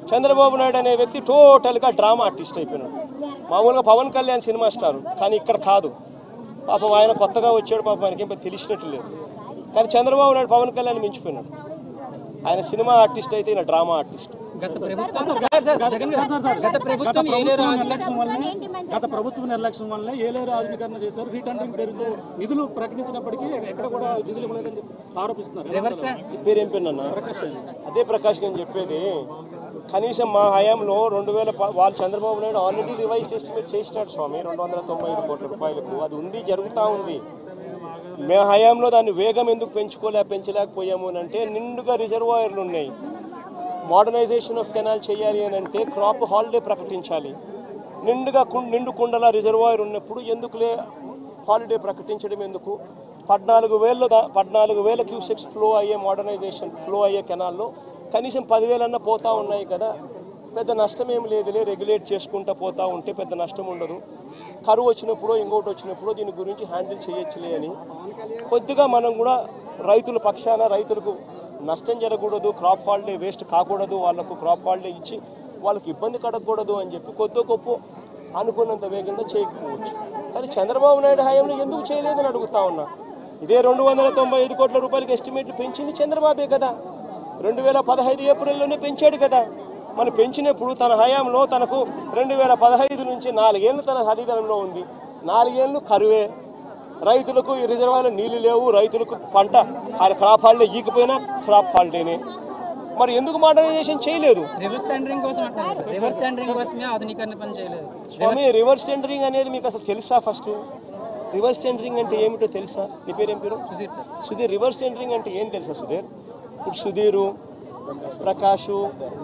చంద్రబాబు నాయుడు అనే వ్యక్తి టోటల్గా డ్రామా ఆర్టిస్ట్ అయిపోయినాడు మామూలుగా పవన్ కళ్యాణ్ సినిమా స్టార్ కానీ ఇక్కడ కాదు పాపం ఆయన కొత్తగా వచ్చాడు పాపం ఆయనకి ఏం తెలిసినట్టు లేదు కానీ చంద్రబాబు నాయుడు పవన్ కళ్యాణ్ మించిపోయినాడు ఆయన సినిమా ఆర్టిస్ట్ అయితే ఈయన డ్రామా ఆర్టిస్ట్ గత ప్రభుత్వం జగన్ గారు, గత ప్రభుత్వం ఏలేరు నిర్లక్ష్యం వల్లనే గత ప్రభుత్వ నిర్లక్ష్యం వల్లనే ఏలేరు ఆధునీకరణ చేశారు రీటెండరింగ్ పేరుతో నిధులు ప్రకటించినప్పటికీ ఎక్కడ కూడా నిధులు ఇవ్వలేదని చెప్పి ఆరోపిస్తున్నారు రివర్స్ ట్రా- ఈ పేరు ఏం పేరు నాన్న అదే ప్రకాష్ నేను చెప్పేది కనీసం మా హయాంలో రెండు వేల ప- వాళ్ళు Chandrababu Naidu already revise estimate చేసినాడు స్వామి రెండు వందల తొంభై ఐదు కోట్ల రూపాయలకు అది ఉంది జరుగుతూ ఉంది మే హయాంలో దాన్ని వేగం ఎందుకు పెంచుకోలే పెంచలేకపోయాము అని అంటే నిండుగా రిజర్వాయర్లు ఉన్నాయి మోడర్నైజేషన్ ఆఫ్ కెనాల్ చేయాలి అని అంటే క్రాప్ హాలిడే ప్రకటించాలి నిండుగా కు- నిండు కుండల రిజర్వాయర్ ఉన్నప్పుడు ఎందుకులే హాలిడే ప్రకటించడం ఎందుకు పద్నాలుగు వేల దా- పద్నాలుగు వేల క్యూసెక్స్ ఫ్లో అయ్యే మోడర్నైజేషన్ ఫ్లో అయ్యే కెనాల్లో కనీసం పదివేలన్నా పోతా ఉన్నాయి కదా పెద్ద నష్టం ఏం లేదులే రెగ్యులేట్ చేసుకుంటా పోతా ఉంటే పెద్ద నష్టం ఉండదు కరువు వచ్చినప్పుడు ఇంకోటి వచ్చినప్పుడు దీని గురించి హ్యాండిల్ చేయొచ్చులే అని కొద్దిగా మనం కూడా రైతుల పక్షాన రైతులకు నష్టం జరగకూడదు క్రాప్ హాలిడే వేస్ట్ కాకూడదు వాళ్ళకు క్రాప్ హాలిడే ఇచ్చి వాళ్ళకి ఇబ్బంది కడగకూడదు అని చెప్పి కొద్ది గొప్ప అనుకున్నంత వేగంగా చేయకపోవచ్చు కానీ చంద్రబాబు నాయుడు హయాంలో ఎందుకు చేయలేదని అడుగుతా ఉన్నా ఇదే రెండు వందల తొంభై ఐదు కోట్ల రూపాయలకి ఎస్టిమేట్లు పెంచింది చంద్రబాబే కదా రెండు వేల పదహైదు ఏప్రిల్లోనే పెంచాడు కదా మనం పెంచినప్పుడు తన హయాంలో తనకు రెండు వేల పదహైదు నుంచి నాలుగేళ్ళు తన హరిధనంలో ఉంది నాలుగేళ్ళు కరువే రైతులకు ఈ రిజర్వాయర్లో నీళ్లు లేవు రైతులకు పంట ఆయన క్రాప్ హాలిడే ఈకపోయినా క్రాప్ హాలిడేనే మరి ఎందుకు మోడర్నైజేషన్ చేయలేదు రివర్స్ టెండరింగ్ కోసం అంటున్నారు సార్. రివర్స్ టెండరింగ్ కోసమే ఆధునీకరణ పని చేయలేదు స్వామి రివర్స్ టెండరింగ్ అనేది మీకు అసలు తెలుసా ఫస్ట్ రివర్స్ టెండరింగ్ అంటే ఏమిటో తెలుసా నీ పేరు ఏం పేరు Sudheer sir Sudheer reverse tendering అంటే ఏం తెలుసా సుధీర్ ఇప్పుడు సుధీరు ప్రకాషు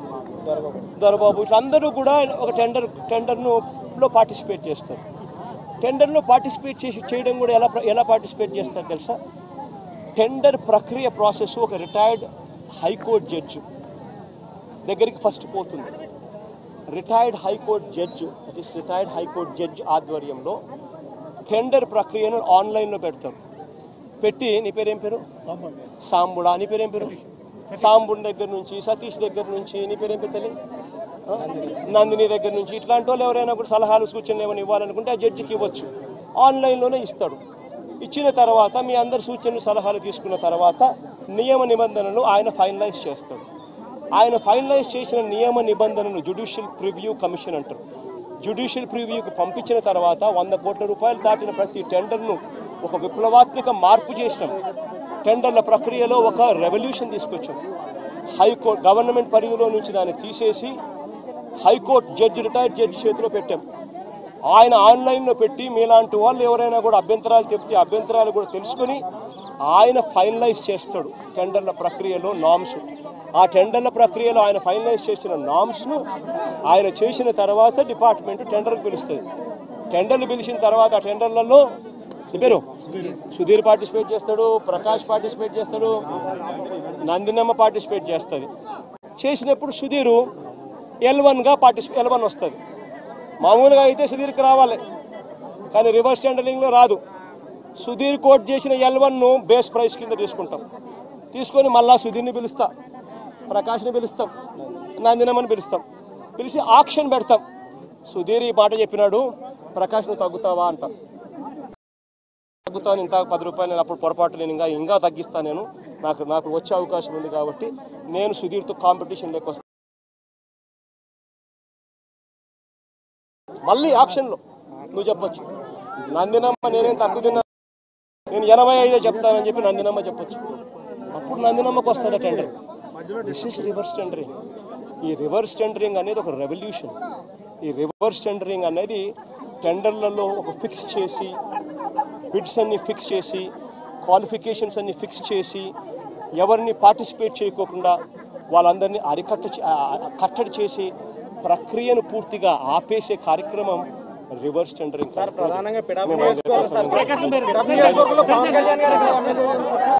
దొరబాబు ఇట్లా అందరూ కూడా ఒక టెండర్ టెండర్ను లో పార్టిసిపేట్ చేస్తారు టెండర్లో పార్టిసిపేట్ చేసి చేయడం కూడా ఎలా ప్ర- ఎలా పార్టిసిపేట్ చేస్తారు తెలుసా టెండర్ ప్రక్రియ ప్రాసెస్ ఒక రిటైర్డ్ హైకోర్టు జడ్జి దగ్గరికి ఫస్ట్ పోతుంది retired high court judge that is retired high court judge ఆధ్వర్యంలో టెండర్ ప్రక్రియను ఆన్లైన్లో పెడతారు పెట్టి నీ పేరు ఏం పేరు సాంబుడా నీ పేరు ఏం పేరు సాంబుడి దగ్గర నుంచి సతీష్ దగ్గర నుంచి నీ పేరు ఏం పేరు తల్లి ఆ? నందిని దగ్గర నుంచి ఇట్లాంటి వాళ్ళు ఎవరైనా కూడా సలహాలు సూచనలు ఏమైనా ఇవ్వాలనుకుంటే ఆ జడ్జికి ఇవ్వచ్చు ఆన్లైన్లోనే ఇస్తాడు ఇచ్చిన తర్వాత మీ అందరి సూచనలు సలహాలు తీసుకున్న తర్వాత నియమ నిబంధనలు ఆయన ఫైనలైజ్ చేస్తాడు ఆయన ఫైనలైజ్ చేసిన నియమ నిబంధనలు జుడిషియల్ ప్రివ్యూ కమిషన్ అంటారు జుడిషియల్ ప్రివ్యూకి పంపించిన తర్వాత వంద కోట్ల రూపాయలు దాటిన ప్రతి టెండర్ను ఒక విప్లవాత్మక మార్పు చేసాం టెండర్ల ప్రక్రియలో ఒక రెవల్యూషన్ తీసుకొచ్చాం హైకోర్టు గవర్నమెంట్ పరిధిలో నుంచి దాన్ని తీసేసి హైకోర్టు జడ్జి రిటైర్డ్ జడ్జి చేతిలో పెట్టాం ఆయన ఆన్లైన్లో పెట్టి మీలాంటి వాళ్ళు ఎవరైనా కూడా అభ్యంతరాలు చెప్తే అభ్యంతరాలు కూడా తెలుసుకొని ఆయన ఫైనలైజ్ చేస్తాడు టెండర్ల ప్రక్రియలో నామ్స్ ఆ టెండర్ల ప్రక్రియలో ఆయన ఫైనలైజ్ చేసిన నామ్స్ను ఆయన చేసిన తర్వాత డిపార్ట్మెంట్ టెండర్కి పిలుస్తుంది టెండర్లు పిలిచిన తర్వాత ఆ టెండర్లలో నీ పేరు సుధీర్ పార్టిసిపేట్ చేస్తాడు ప్రకాష్ పార్టిసిపేట్ చేస్తాడు నందినమ్మ పార్టిసిపేట్ చేస్తుంది చేసినప్పుడు సుధీరు ఎల్ వన్గా పార్టిసిపే ఎల్ వన్ వస్తుంది మామూలుగా అయితే సుధీర్కి రావాలి కానీ రివర్స్ టెండరింగ్లో రాదు సుధీర్ కోట్ చేసిన ఎల్ వన్ను బేస్ ప్రైస్ కింద తీసుకుంటాం తీసుకొని మళ్ళా సుధీర్ని పిలుస్తాం ప్రకాష్ని పిలుస్తాం నందినమ్మని పిలుస్తాం పిలిచి ఆక్షన్ పెడతాం సుధీర్ ఈ మాట చెప్పినాడు ప్రకాష్ నువ్వు తగ్గుతావా అంటాం తగ్గుతాను ఇంత పది రూపాయలు నేను అప్పుడు పొరపాటు నేను ఇంకా ఇంకా తగ్గిస్తాను నేను నాకు నాకు వచ్చే అవకాశం ఉంది కాబట్టి నేను సుధీర్తో కాంపిటీషన్ వస్తాను మళ్ళీ ఆక్షన్లో నువ్వు చెప్పొచ్చు నందినమ్మ నేనేం తక్కువ తిన్నా నేను ఎనభై ఐదే చెప్తానని చెప్పి నందినమ్మ చెప్పొచ్చు అప్పుడు నందినమ్మకు వస్తుంది tender this is reverse tendering ఈ రివర్స్ టెండరింగ్ అనేది ఒక రెవల్యూషన్ ఈ రివర్స్ టెండరింగ్ అనేది టెండర్లలో ఒక ఫిక్స్ చేసి బిడ్స్ అన్ని ఫిక్స్ చేసి క్వాలిఫికేషన్స్ అన్ని ఫిక్స్ చేసి ఎవరిని పార్టిసిపేట్ చేయకోకుండా వాళ్ళందరినీ అరికట్ట చే- ఆ, ఆ, కట్టడి చేసి ప్రక్రియను పూర్తిగా ఆపేసే కార్యక్రమం రివర్స్ టెండరింగ్ ప్రధానంగా పిడాపు మేము నియోజకవర్గం సార్. ప్రకాశం నియోజకవర్గంలో పవన్ కళ్యాణ్ గారు